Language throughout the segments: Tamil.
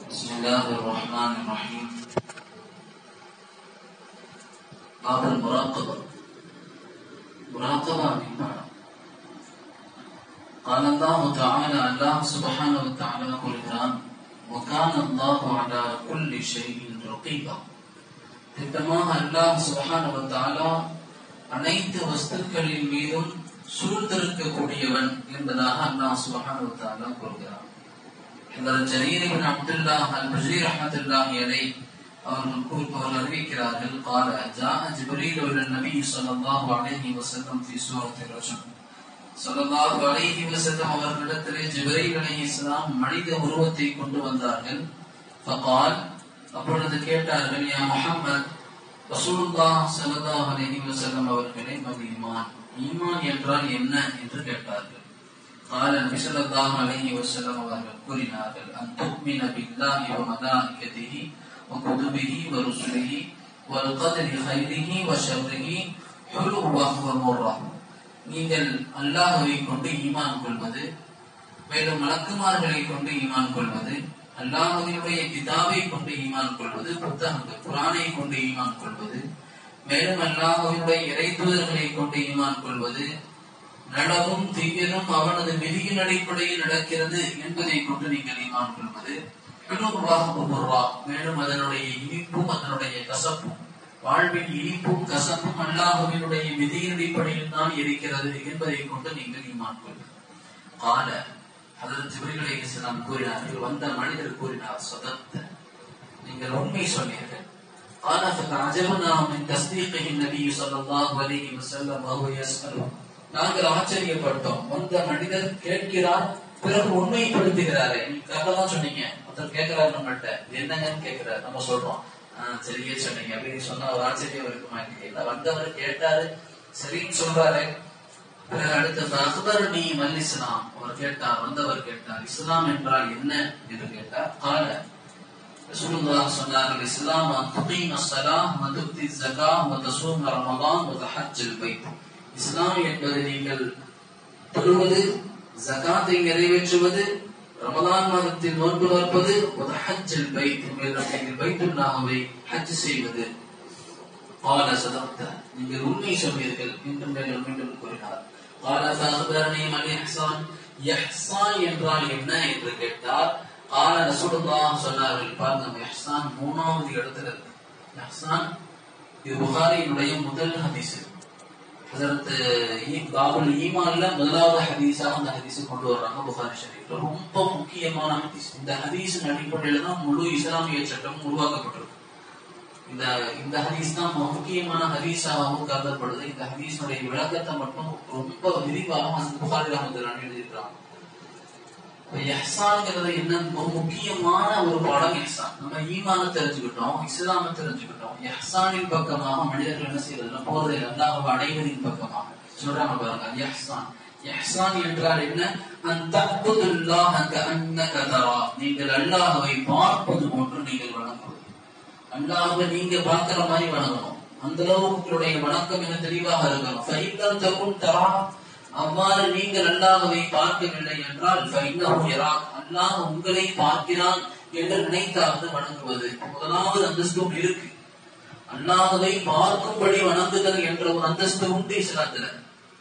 بسم الله الرحمن الرحيم باب المراقبة مراقبة بمعنى قال الله تعالى الله سبحانه وتعالى قرآن وكان الله على كل شيء رقيبا திட்டமாக அல்லாஹ் சுபஹானஹு வ தஆலா அனைத்து வஸ்துக்களின் மீதும் சூழ்ந்திருக்கக்கூடியவன் என்பதாக அல்லாஹ் சுபஹானஹு வ தஆலா கூறுகிறார் ஹஜரத் ஜரீர் இப்னு அப்துல்லாஹ் அல்-பஜ்ரி ரஹ்மத்துல்லாஹி அலைஹி அவர்கள் கூ- அவர்கள் அறிவிக்கிறார்கள் قال جاء جبريل الى النبي صلى الله عليه وسلم في سورة الرجم ஸல்லல்லாஹு அலைஹி வஸல்லம் அவர்களிடத்திலே ஜிப்ரீல் அலைஹிஸ்ஸலாம் மனித உருவத்தை கொண்டு வந்தார்கள் فقال அப்பொழுது கேட்டார்கள் யா முஹம்மத் ரசூலுல்லாஹ் ஸல்லல்லாஹு அலைஹி வஸல்லம் அவர்களே மல் ஈமான் ஈமான் என்றால் என்ன என்று கேட்டார்கள் قال النبي صلى الله عليه وسلم அவர்கள் கூறினார்கள் அன் துக்மின பில்லாஹி வ மலாயிகதிஹி வ குதுபிஹி வ ருசுலிஹி வல் கத்ரி கைரிஹி வ ஷர்ரிஹி ஹுலுவஹு வ முர்ரஹு நீங்கள் அல்லாஹ்வை கொண்டு ஈமான் கொள்வது மேலும் மலக்குமார்களை கொண்டு ஈமான் கொள்வது அல்லாஹ்வினுடைய கிதாபை கொண்டு ஈமான் கொள்வது புத்தகங்கள் குரானை கொண்டு ஈமான் கொள்வது மேலும் அல்லாஹ்வினுடைய இறைத்தூதர்களை கொண்டு ஈமான் கொள்வது நலவும் தீயதும் அவனது விதியின் அடிப்படையில் நடக்கிறது என்பதை கொண்டு நீங்கள் ஈமான் கொள்வது பின்னுருவா மேலும் அதனுடைய இனிப்பும் அதனுடைய கசப்பும் வாழ்வில் இனிப்பும் கசப்பும் அல்லாஹுவினுடைய விதியின் அடிப்படையில் தான் இருக்கிறது என்பதை கொண்டு நீங்கள் ஈமான் கொள்வது கால அதற்கு ஜிப்ரீல் அலைஹிஸ்ஸலாம் கூறினார்கள் வந்த மனிதர் கூறினார் சதத்த நீங்கள் உண்மை சொன்னீர்கள் قال فتعجبنا من تصديقه النبي صلى الله عليه وسلم وهو يسأله நாங்கள் ஆச்சரியப்பட்டோம் வந்த மனிதர் கேட்கிறார் பிறகு உண்மைப்படுத்துகிறாரே நீங்க கரெக்டா தான் சொன்னீங்க ஒருத்தர் கேட்கிறாரு நம்மள்ட்ட என்னங்கன்னு கேட்கிறாரு நம்ம சொல்றோம் ஆஹ் சரியே சொன்னீங்க அப்படின்னு சொன்னா ஒரு ஆச்சரியம் இருக்குமா இல்லையா வந்தவர் கேட்டாரு சரின்னு சொல்றாரு பிறகு அடுத்தது அக்பர் நீ மல் இஸ்லாம் அவர் கேட்டார் வந்தவர் கேட்டார் இஸ்லாம் என்றால் என்ன என்று கேட்டார் கால ரசூலுல்லாஹ் சொன்னார்கள் இஸ்லாம் அன் துகீம ஸலாஹ் வ துக்தி ஸகாஹ் வ தஸூம ரமதான் வ தஹஜ்ஜல் பைத் இஸ்லாம் என்பது நீங்கள் தொழுவது ஜகாத்தை நிறைவேற்றுவது ரமலான் மாதத்தில் நோன்பு நோற்பது வ தஹஜ்ஜல் பைத் மேலும் நீங்கள் பைத்துல்லாஹ்வை ஹஜ் செய்வது قال صدقت நீங்கள் உண்மை சொன்னீர்கள் மீண்டும் மேலும் மீண்டும் கூறினார் قال فأخبرني ما الإحسان இஹ்சான் என்றால் என்ன என்று கேட்டார் قال رسول الله சொன்னார்கள் பாருங்க இஹ்சான் மூணாவது இடத்துல இருக்கு இஹ்சான் இது புகாரியினுடைய முதல் ஹதீஸ் ஹஜரத் பாபுல் ஈமான்ல முதலாவது ஹதீஸாக அந்த ஹதீஸை கொண்டு வர்றாங்க புகாரி ஷரீஃப்ல ரொம்ப முக்கியமான ஹதீஸ் இந்த ஹதீஸின் அடிப்படையில தான் முழு இஸ்லாமிய சட்டம் உருவாக்கப்பட்டிருக்கு இந்த இந்த ஹதீஸ் தான் மிக முக்கியமான ஹதீஸாகவும் கருதப்படுது இந்த ஹதீஸுடைய விளக்கத்தை மட்டும் ரொம்ப விரிவாக அந்த புகாரி ரஹமத்துல்லாஹி எழுதியிருக்கிறாங்க இப்ப இஹ்சான்ங்கிறது என்ன மிக முக்கியமான ஒரு பாடம் இஹ்சான் நம்ம ஈமான தெரிஞ்சுக்கிட்டோம் இஸ்லாம தெரிஞ்சுக்கிட்டோம் இஹ்சானின் பக்கமாக மனிதர்கள் என்ன செய்யறது போறது அல்லாஹ் அடைவதின் பக்கமாக சொல்றாங்க பாருங்க இஹ்சான் இஹ்சான் என்றால் என்ன அன் தஅபுதுல்லாஹ கஅன்னக தரா நீங்கள் அல்லாஹ்வை பார்ப்பது போன்று நீங்கள் வணங்குவது அல்லாஹ்வை நீங்க பார்க்கிற மாதிரி வணங்கணும் அந்த அளவுக்கு உங்களுடைய வணக்கம் என தெளிவாக இருக்கணும் ஃபைலம் தகுன் தரா அவ்வாறு நீங்கள் அல்லாஹ்வை பார்க்கவில்லை என்றால் ஃபைன்னஹு யராக் அல்லாஹ் உங்களை பார்க்கிறான் என்று நினைத்தாவது வணங்குவது முதலாவது அந்தஸ்து ஒன்று இருக்கு அல்லாஹ்வை பார்க்கும்படி வணங்குதல் என்ற ஒரு அந்தஸ்து உண்டு இஸ்லாத்துல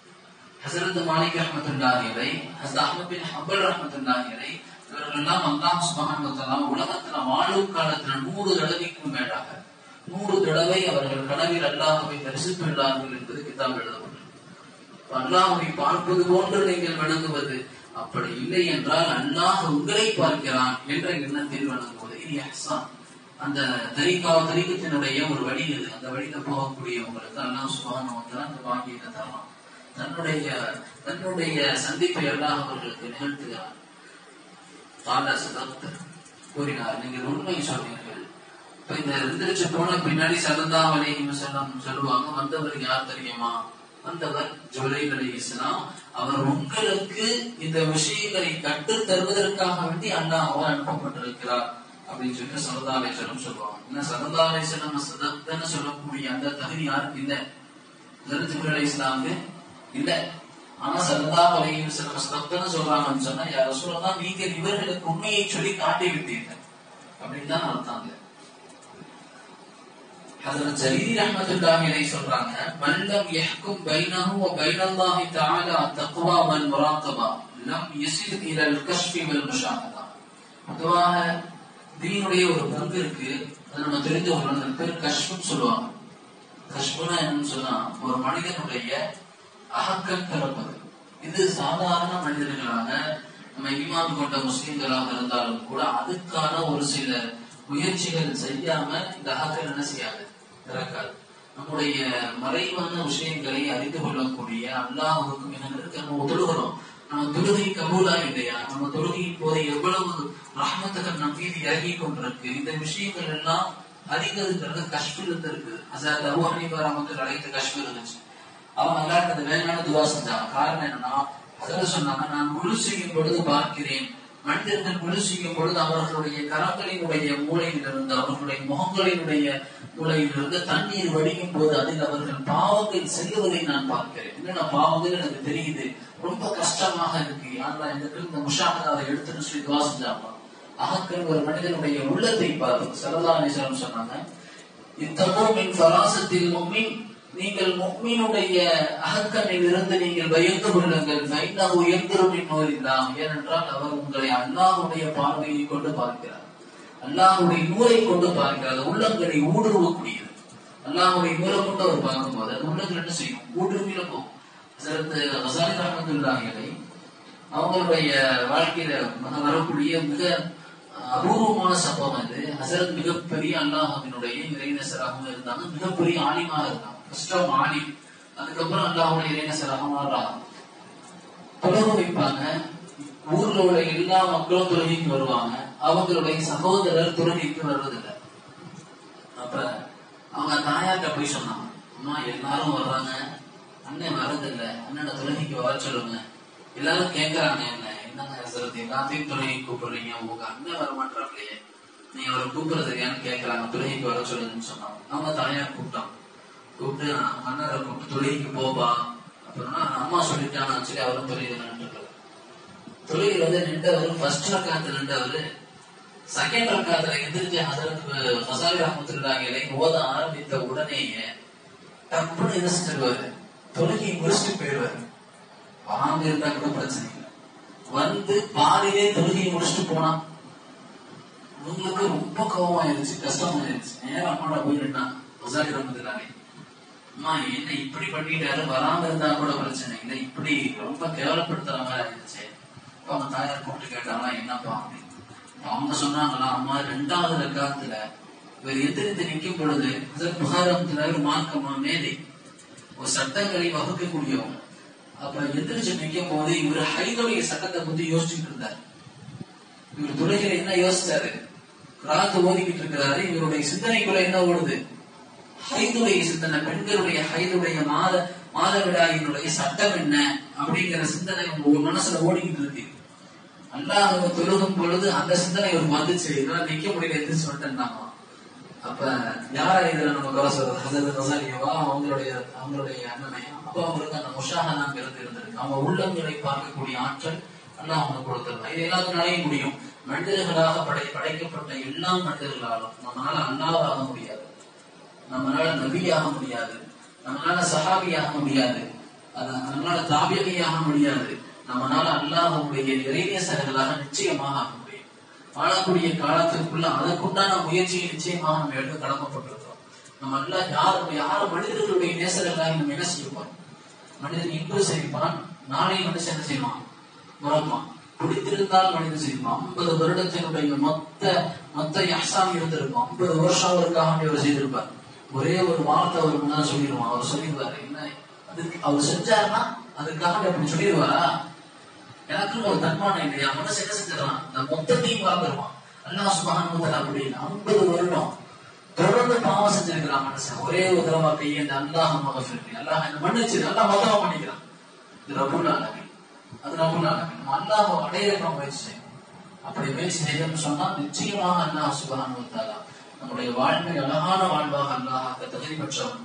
ஹசரத் மாலிக் ரஹமத்துல்லாஹி அலை ஹசரத் அஹ்மத் பின் ஹம்பல் ரஹமத்துல்லாஹி அலை இவர்கள் எல்லாம் அல்லாஹ் சுப்ஹானஹு வ தஆலா உலகத்துல வாழும் காலத்துல நூறு தடவைக்கும் மேலாக நூறு தடவை அவர்கள் கனவில் அல்லாஹ்வை தரிசித்துள்ளார்கள் என்பது கிதாப் எழுதப்பட்டது அல்லாஹ்வை பார்ப்பது போன்று நீங்கள் வணங்குவது அப்படி இல்லை என்றால் அல்லாஹ் உங்களை பார்க்கிறான் என்ற எண்ணத்தில் வணங்குவது இது இஹ்சான் அந்த தரிகா தரிகத்தினுடைய ஒரு வழி இது அந்த வழியில போகக்கூடியவங்களுக்கு அல்லாஹ் சுப்ஹானஹு வ தஆலா அந்த பாக்கியத்தை தரலாம் தன்னுடைய தன்னுடைய சந்திப்பை அல்லாஹ் அவர்களுக்கு நிகழ்த்துகிறார் கால சதத்த கூறினார் நீங்கள் உண்மை சொன்னீர்கள் இப்ப இந்த எந்திரிச்சு போன பின்னாடி சதந்தா அலைஹி வஸல்லம் சொல்லுவாங்க வந்தவர் யார் தெரியுமா வந்தவர் ஜுபைர் அலைஹிஸ்ஸலாம் அவர் உங்களுக்கு இந்த விஷயங்களை கற்றுத் தருவதற்காக வேண்டி அல்லாஹ்வால் அனுப்பப்பட்டிருக்கிறார் அப்படின்னு சொல்லி சல்லா அலைஹிஸ்ஸலாம் சொல்லுவாங்க என்ன சல்லா அலைஹிஸ்ஸலாம் சதத்தன்னு சொல்லக்கூடிய அந்த தகுதி யாருக்கு இல்லை ஜிப்ரீல் அலைஹிஸ்ஸலாமுக்கு இல்ல ஆனா சல்லா அலைஹி வஸல்லம் சதத்தன்னு சொல்றாங்கன்னு சொன்னா யார் சொல்லலாம் நீங்க இவர்களுக்கு உண்மையை சொல்லி காட்டி விட்டீர்கள் அப்படின்னு தான் அர்த்தம் அதுல ஹஜரத் ஜலீலி ரஹ்மத்துல்லாஹி அலைஹி சொல்றாங்க மல்லம் யஹ்கும் பைனஹு வ பைனல்லாஹி தஆலா தக்வா வல் முராகபா லம் யஸில் இலல் கஷ்ஃபி வல் முஷாஹதா பொதுவாக தீனுடைய ஒரு பங்கு இருக்கு அது நம்ம தெரிஞ்ச ஒரு பேர் கஷ்ஃப்னு சொல்லுவாங்க கஷ்புனா என்னன்னு சொன்னா ஒரு மனிதனுடைய அகக்கம் திறப்பது இது சாதாரண மனிதர்களாக நம்ம ஈமான் கொண்ட முஸ்லிம்களாக இருந்தாலும் கூட அதுக்கான ஒரு சில முயற்சிகள் செய்யாம இந்த அகக்கல் என்ன செய்யாது திறக்காது நம்முடைய மறைவான விஷயங்களை அறிந்து கொள்ளக்கூடிய அல்லாஹுக்கு மிக நெருக்க நம்ம தொழுகிறோம் நம்ம தொழுகை கபூலா இல்லையா நம்ம தொழுகையின் போது எவ்வளவு ரஹமத்துகள் நம் மீது இறங்கி கொண்டிருக்கு இந்த விஷயங்கள் எல்லாம் அறிகிறதுங்கிறது கஷ்டம் இருக்கு அசாத் அபு ஹனீஃபா ரஹமத்துல் அழைத்து கஷ்டம் இருந்துச்சு அவங்க நல்லா இருந்தது வேணாலும் துவா செஞ்சாங்க காரணம் என்னன்னா அதில் சொன்னாங்க நான் முழு செய்யும் பொழுது பார்க்கிறேன் மனிதர்கள் முழு செய்யும் பொழுது அவர்களுடைய கரங்களினுடைய மூளையிலிருந்து அவர்களுடைய முகங்களினுடைய மூளையிலிருந்து தண்ணீர் வடியும் போது அதில் அவர்கள் பாவங்கள் செய்வதை நான் பார்க்கிறேன் என்னென்ன பாவங்கள் எனக்கு தெரியுது ரொம்ப கஷ்டமாக இருக்கு ஆனால் எனக்கு இந்த முஷாகத் அதை எடுத்துன்னு சொல்லி துவா செஞ்சாங்க அகக்கள் ஒரு மனிதனுடைய உள்ளத்தை பார்த்து சரதா அலிஸ்லாம் சொன்னாங்க இத்தமும் மின் பராசத்தில் மும்மின் நீங்கள் முக்மீனுடைய அகக்கண்ணில் இருந்து நீங்கள் பயந்து கொள்ளுங்கள் நைனா உயர்ந்திரும் இன்னோரில்லாம் ஏனென்றால் அவர் உங்களை அல்லாஹுடைய பார்வையை கொண்டு பார்க்கிறார் அல்லாஹுடைய நூரை கொண்டு பார்க்கிறார் உள்ளங்களை ஊடுருவக்கூடியது அல்லாஹுடைய நூரை கொண்டு அவர் பார்க்கும்போது அது உள்ளங்கள் என்ன செய்யும் ஊடுருவில போகும் சிறந்த வசாலி ரஹமத்துல்லாஹிகளை அவங்களுடைய வாழ்க்கையில வரக்கூடிய மிக அபூர்வமான சம்பவம் அது ஹசரத் மிகப்பெரிய அல்லாஹினுடைய இறைநசராகவும் இருந்தாங்க மிகப்பெரிய ஆலிமாக இருந்தாங்க ஃபர்ஸ்ட் ஆலிம் அதுக்கப்புறம் அல்லாஹுடைய இறைநசராக மாறுறாங்க தொழுக வைப்பாங்க ஊர்ல உள்ள எல்லா மக்களும் தொழுகைக்கு வருவாங்க அவங்களுடைய சகோதரர் தொழுகைக்கு வர்றதில்லை அப்ப அவங்க தாயார்கிட்ட போய் சொன்னாங்க அம்மா எல்லாரும் வர்றாங்க அண்ணன் வர்றதில்லை அண்ணனை தொழுகைக்கு வர சொல்லுங்க எல்லாரும் கேக்குறாங்க என்ன என்னங்க ஹசரத் எல்லாத்தையும் தொழுகை கூப்பிடுறீங்க உங்க அண்ணன் வர மாட்டாங்களே நீ அவரை கூப்பிடுறது ஏன்னு கேக்குறாங்க தொழுகைக்கு வர சொல்லுங்கன்னு சொன்னாங்க அவங்க தாயார் கூப்பிட்டாங்க கூப்பிட்டு அண்ணரை கூப்பிட்டு தொழுகைக்கு போப்பா அப்புறம்னா அம்மா சொல்லிட்டாங்க சரி அவரும் தொழுகை நின்றுட்டு தொழுகை வந்து நின்றவர் ஃபர்ஸ்ட் ரக்காத்துல நின்றவர் செகண்ட் ரக்காத்துல எந்திரிச்சு ஹசரத் மசாலி ரஹமத்துல்லாஹிலை ஓத ஆரம்பித்த உடனேயே டப்புன்னு என்ன செஞ்சிருவாரு தொழுகை முடிச்சுட்டு போயிடுவாரு வராம இருந்தா கூட பிரச்சனை இல்லை வந்து பாதியிலே தொழுகையை முடிச்சுட்டு போனா உங்களுக்கு ரொம்ப கோபம் ஆயிருச்சு கஷ்டமாயிருச்சு நேரம் அம்மாட போய் நின்னா மசாலி ரஹமத்துல்லாஹி அம்மா என்ன இப்படி பண்ணிட்டாரு வராம இருந்தா கூட பிரச்சனை இல்லை இப்படி ரொம்ப கேவலப்படுத்துற மாதிரி ஆயிருச்சு அவங்க தாயார் கூப்பிட்டு கேட்டாங்களா என்னப்பா அப்படின்னு அவங்க சொன்னாங்களா அம்மா ரெண்டாவது ரக்காத்துல இவர் எதிர்த்து நிற்கும் பொழுது புகாரத்துல ஒரு மார்க்கமா மேதை ஒரு சட்டங்களை வகுக்கக்கூடியவங்க அப்ப எந்திரிச்சு நிற்கும் போது இவர் ஹைதோடைய சட்டத்தை பத்தி யோசிச்சுட்டு இருந்தார் இவர் துறைகளை என்ன யோசிச்சாரு கிராத்து ஓதிக்கிட்டு இருக்கிறாரு இவருடைய சிந்தனைக்குள்ள என்ன ஓடுது ஹைதுடைய சிந்தனை பெண்களுடைய ஹைதுடைய மாத மாதவிடாயினுடைய சட்டம் என்ன அப்படிங்கிற சிந்தனை உங்க மனசுல ஓடிக்கிட்டு இருக்கு அல்லாஹ் தொழுகும் பொழுது அந்த சிந்தனை ஒரு வந்துச்சு இதெல்லாம் நிக்க முடியல எந்திரிச்சு வந்துட்டாங்க அப்ப யாரா இதுல நம்ம குறை சொல்றது ஹசரத் ரசாலியவா அவங்களுடைய அவங்களுடைய அண்ணனை அப்ப அவங்களுக்கு அந்த முஷாஹனாங்கிறது இருந்திருக்கு அவங்க உள்ளங்களை பார்க்கக்கூடிய ஆற்றல் அல்லாஹ் அவங்க கொடுத்திருந்தா இது எல்லாத்தினாலையும் முடியும் மனிதர்களாக படை படைக்கப்பட்ட எல்லா மனிதர்களாலும் நம்மளால அல்லாவாக முடியாது நம்மளால நபியாக முடியாது நம்மளால சஹாபியாக முடியாது நம்மளால தாபியகையாக முடியாது நம்மளால அல்லாஹுடைய இறைநேசர்களாக நிச்சயமாக ஆக முடியும் வாழக்கூடிய காலத்திற்குள்ள அதற்குண்டான முயற்சியை நிச்சயமாக நம்ம எடுத்து கடமைப்பட்டிருக்கிறோம் நம்ம எல்லாம் யார் யார் மனிதர்களுடைய நேசர்களாக நம்ம என்ன செய்வோம் மனிதன் இன்று செய்வான் நாளை மனுஷன் என்ன செய்வான் முறப்பான் பிடித்திருந்தால் மனிதன் செய்வான் ஐம்பது வருடத்தினுடைய மொத்த மொத்த யஹ்சான் இருந்திருக்கும் ஐம்பது வருஷம் அவருக்காக அவர் செய்திருப்பார் ஒரே ஒரு வார்த்தை அவர் முன்னாடி சொல்லிடுவான் அவர் சொல்லிடுவாரு என்ன அதுக்கு அவர் செஞ்சாருன்னா அதுக்காக அப்படி சொல்லிடுவாரா எனக்கும் ஒரு தன்மானம் இல்லையா மனசு என்ன செஞ்சிடலாம் இந்த மொத்தத்தையும் வாழ்ந்துருவான் அல்லாஹ் சுபஹான் அப்படின்னு ஐம்பது வருடம் தொடர்ந்து பாவம் செஞ்சிருக்கிறான் மனுஷன் ஒரே ஒரு தடவை கையை இந்த அல்லாஹ் மகஃபிருக்கு அல்லாஹ் என்ன மன்னிச்சு நல்லா மொத்தமா பண்ணிக்கிறான் இது ரபுல் ஆலமி அது ரபுல் ஆலமி நம்ம அல்லாஹ் அடைய முயற்சி செய்யணும் அப்படி முயற்சி செய்யணும்னு சொன்னா நிச்சயமாக அல்லாஹ் சுபஹான் வந்தாலா நம்முடைய வாழ்வை அழகான வாழ்வாக அல்லாஹ் தகுதி பெற்றவன்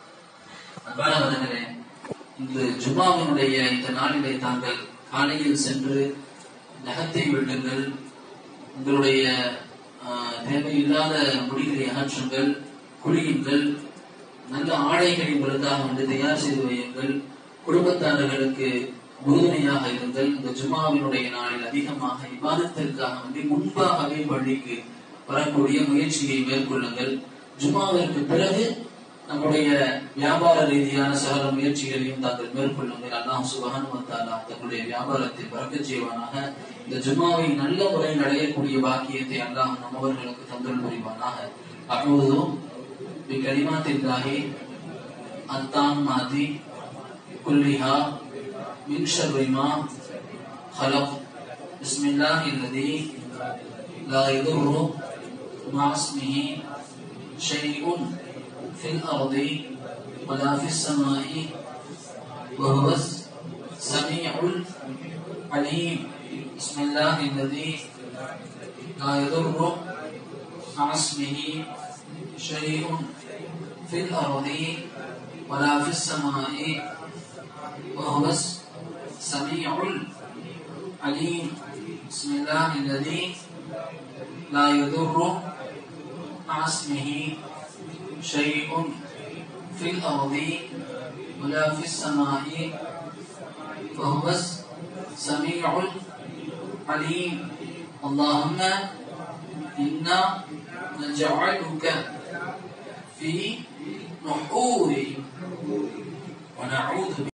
அன்பான வதங்களே இன்று ஜும்மாவினுடைய இந்த நாளிலே தாங்கள் காலையில் சென்று நகத்தை வெட்டுங்கள் உங்களுடைய ஆஹ், தேவையில்லாத முடிகளை அகற்றுங்கள் குளியுங்கள் நல்ல ஆடைகளை உங்களுக்காக வந்து தயார் செய்து வையுங்கள் குடும்பத்தாரர்களுக்கு உறுதுணையாக இருங்கள் இந்த ஜுமாவினுடைய நாளில் அதிகமாக இபாதத்திற்காக வந்து முன்பாகவே பள்ளிக்கு வரக்கூடிய முயற்சியை மேற்கொள்ளுங்கள் ஜுமாவிற்கு பிறகு நம்முடைய வியாபார ரீதியான சகல முயற்சிகளையும் தாங்கள் மேற்கொள்ளுங்கள் அல்லாஹ் சுபஹானஹு வ தஆலா தங்களுடைய வியாபாரத்தை பறக்கச் செய்வானாக இந்த ஜும்மாவை நல்ல முறையில் அடையக்கூடிய பாக்கியத்தை அல்லாஹ் நம்மவர்களுக்கு தந்தல் புரிவானாக அப்பொழுது بكلمات الله التامات كلها من شر ما خلق بسم الله الذي لا يضر مع اسمه شيء في الأرض ولا في السماء وهو السميع العليم بسم الله الذي لا يضر مع اسمه شيء في الأرض ولا في السماء وهو السميع العليم بسم الله الذي لا يضر مع اسمه شيء في الأرض ولا في السماء وهو السميع العليم اللهم إنا نجعلك في نحور ونعوذ